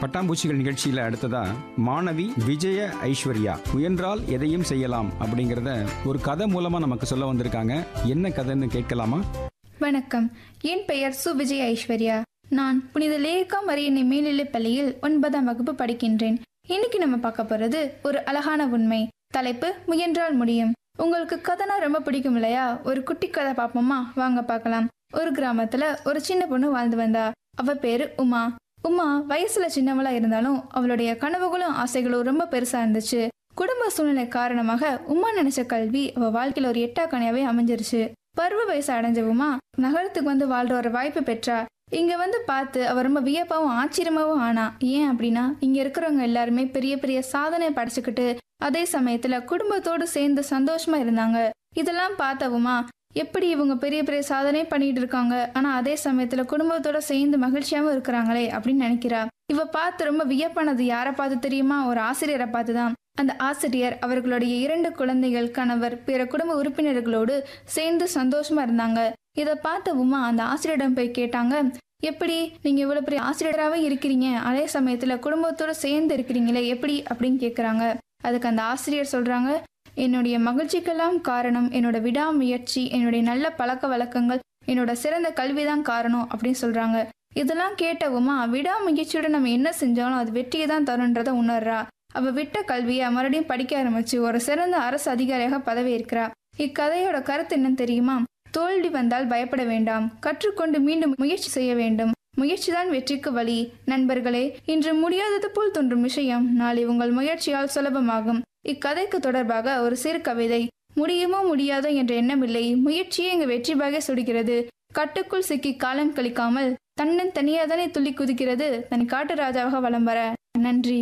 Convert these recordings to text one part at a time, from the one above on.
பட்டாம்பூச்சிகள் நிகழ்ச்சியில அடுத்ததா மாணவி விஜய ஐஸ்வர்யா முயன்றால் எதையும் செய்யலாம் அப்படிங்கறத ஒரு கதை மூலமா நமக்கு சொல்ல வந்திருக்காங்க என்ன கதைன்னு கேட்கலாமா வணக்கம் என் பெயர் சு விஜய் ஐஸ்வர்யா நான் புனித லேகா மரியன்னை மேல்நிலைப் பள்ளியில் ஒன்பதாம் வகுப்பு படிக்கின்றேன் இன்னைக்கு நம்ம பார்க்க போறது ஒரு அழகான உண்மை தலைப்பு முயன்றால் முடியும் உங்களுக்கு கதைனா ரொம்ப பிடிக்கும் இல்லையா ஒரு குட்டி கதை பார்ப்போமா வாங்க பார்க்கலாம் ஒரு கிராமத்துல ஒரு சின்ன பொண்ணு வாழ்ந்து வந்தா அவ பேரு உமா உமா வயசுல சின்னவளா இருந்தாலும் அவளுடைய கனவுகளும் ஆசைகளும் ரொம்ப பெருசா இருந்துச்சு குடும்ப சூழ்நிலை காரணமாக உமா நினைச்ச கல்வி அவ வாழ்க்கையில ஒரு எட்டா கனியாவே அமைஞ்சிருச்சு பருவ வயசு அடைஞ்ச உமா நகரத்துக்கு வந்து வாழ்ற ஒரு வாய்ப்பு பெற்றா இங்க வந்து பார்த்து அவ ரொம்ப வியப்பாவும் ஆச்சரியமாவும் ஆனா ஏன் அப்படின்னா இங்க இருக்கிறவங்க எல்லாருமே பெரிய பெரிய சாதனை படைச்சுக்கிட்டு அதே சமயத்துல குடும்பத்தோடு சேர்ந்து சந்தோஷமா இருந்தாங்க இதெல்லாம் பார்த்த உமா எப்படி இவங்க பெரிய பெரிய சாதனை பண்ணிட்டு இருக்காங்க ஆனா அதே சமயத்துல குடும்பத்தோட சேர்ந்து மகிழ்ச்சியாவும் இருக்கிறாங்களே அப்படின்னு நினைக்கிறா இவ பார்த்து ரொம்ப வியப்பானது யாரை பார்த்து தெரியுமா ஒரு ஆசிரியரை பார்த்து தான் அந்த ஆசிரியர் அவர்களுடைய இரண்டு குழந்தைகள் கணவர் பிற குடும்ப உறுப்பினர்களோடு சேர்ந்து சந்தோஷமா இருந்தாங்க இதை பார்த்த உமா அந்த ஆசிரியரிடம் போய் கேட்டாங்க எப்படி நீங்க இவ்வளவு பெரிய ஆசிரியராகவே இருக்கிறீங்க அதே சமயத்துல குடும்பத்தோட சேர்ந்து இருக்கிறீங்களே எப்படி அப்படின்னு கேக்குறாங்க அதுக்கு அந்த ஆசிரியர் சொல்றாங்க என்னுடைய மகிழ்ச்சிக்கெல்லாம் காரணம் என்னோட விடாமுயற்சி என்னுடைய நல்ல பழக்க வழக்கங்கள் என்னோட சிறந்த கல்விதான் காரணம் அப்படின்னு சொல்றாங்க இதெல்லாம் கேட்ட உமா விடாமுயற்சியோட நம்ம என்ன செஞ்சாலும் அது வெற்றியை தான் தருன்றத உணர்றா அவ விட்ட கல்வியை மறுபடியும் படிக்க ஆரம்பிச்சு ஒரு சிறந்த அரசு அதிகாரியாக பதவி இருக்கிறா இக்கதையோட கருத்து என்னன்னு தெரியுமா தோல்வி வந்தால் பயப்பட வேண்டாம் கற்றுக்கொண்டு மீண்டும் முயற்சி செய்ய வேண்டும் முயற்சிதான் வெற்றிக்கு வழி நண்பர்களே இன்று முடியாதது போல் தோன்றும் விஷயம் நாளை உங்கள் முயற்சியால் சுலபமாகும் இக்கதைக்கு தொடர்பாக ஒரு சிறு கவிதை முடியுமோ முடியாதோ என்ற எண்ணமில்லை முயற்சியே இங்கு வெற்றி பாக சுடுகிறது கட்டுக்குள் சிக்கி காலம் கழிக்காமல் தன்னன் தனியாதானே துள்ளி குதிக்கிறது தன் காட்டு ராஜாவாக வலம் வர நன்றி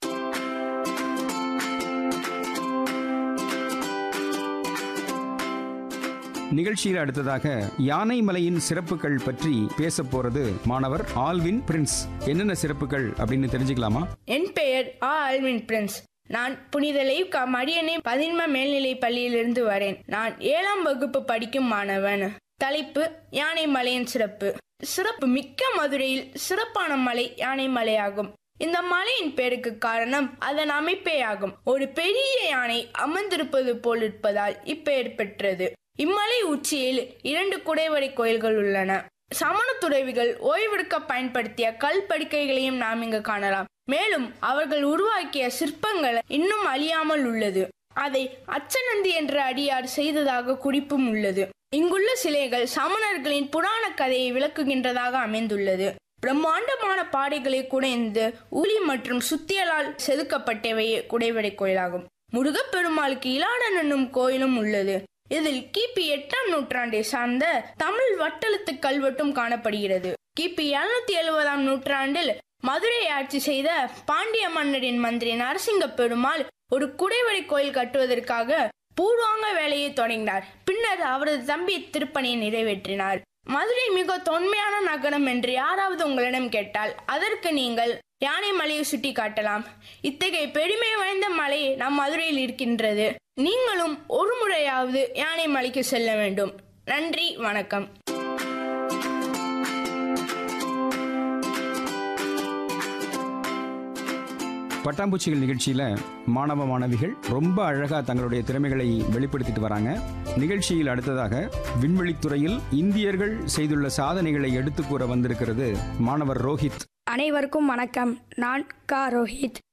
நிகழ்ச்சியில் அடுத்ததாக யானை மலையின் சிறப்புகள் பற்றி பேச போறது மாணவர் ஆல்வின் பிரின்ஸ் என்னென்ன சிறப்புகள் அப்படின்னு தெரிஞ்சுக்கலாமா என் பெயர் ஆ அல்வின் பிரின்ஸ் நான் புனித லைவ்கா மரியனை பதின்ம மேல்நிலை பள்ளியிலிருந்து வரேன் நான் ஏழாம் வகுப்பு படிக்கும் மாணவன் தலைப்பு யானை மலையின் சிறப்பு சிறப்பு மிக்க மதுரையில் சிறப்பான மலை யானை மலையாகும் இந்த மலையின் பேருக்கு காரணம் அதன் அமைப்பே ஆகும் ஒரு பெரிய யானை அமர்ந்திருப்பது போல் இருப்பதால் இப்பெயர் பெற்றது இம்மலை உச்சியில் இரண்டு குடைவரை கோயில்கள் உள்ளன சமண துறவிகள் ஓய்வெடுக்க பயன்படுத்திய கல் படுக்கைகளையும் நாம் இங்கு காணலாம் மேலும் அவர்கள் உருவாக்கிய சிற்பங்கள் இன்னும் அழியாமல் உள்ளது அதை அச்சநந்தி என்ற அடியார் செய்ததாக குறிப்பும் உள்ளது இங்குள்ள சிலைகள் சமணர்களின் புராண கதையை விளக்குகின்றதாக அமைந்துள்ளது பிரம்மாண்டமான பாடைகளை குடைந்து உளி மற்றும் சுத்தியலால் செதுக்கப்பட்டவையே குடைவரை கோயிலாகும் முருகப்பெருமாளுக்கு இலாடன் என்னும் கோயிலும் உள்ளது இதில் கிபி எட்டாம் நூற்றாண்டை சார்ந்த தமிழ் வட்டெழுத்து கல்வெட்டும் காணப்படுகிறது கிபி எழுநூத்தி எழுபதாம் நூற்றாண்டில் மதுரை ஆட்சி செய்த பாண்டிய மன்னரின் மந்திரி நரசிங்க பெருமாள் ஒரு குடைவரை கோயில் கட்டுவதற்காக பூர்வாங்க வேலையை தொடங்கினார் பின்னர் அவரது தம்பி திருப்பணியை நிறைவேற்றினார் மதுரை மிக தொன்மையான நகரம் என்று யாராவது உங்களிடம் கேட்டால் அதற்கு நீங்கள் யானை மலையை சுட்டி காட்டலாம் இத்தகைய பெருமை வாய்ந்த மலை நம் மதுரையில் இருக்கின்றது நீங்களும் ஒரு முறையாவது யானை மலைக்கு செல்ல வேண்டும் நன்றி வணக்கம் பட்டாம்பூச்சிகள் நிகழ்ச்சியில மாணவ மாணவிகள் ரொம்ப அழகா தங்களுடைய திறமைகளை வெளிப்படுத்திட்டு வராங்க நிகழ்ச்சியில் அடுத்ததாக விண்வெளித்துறையில் இந்தியர்கள் செய்துள்ள சாதனைகளை எடுத்து கூற வந்திருக்கிறது மாணவர் ரோஹித் அனைவருக்கும் வணக்கம் நான் கா ரோஹித்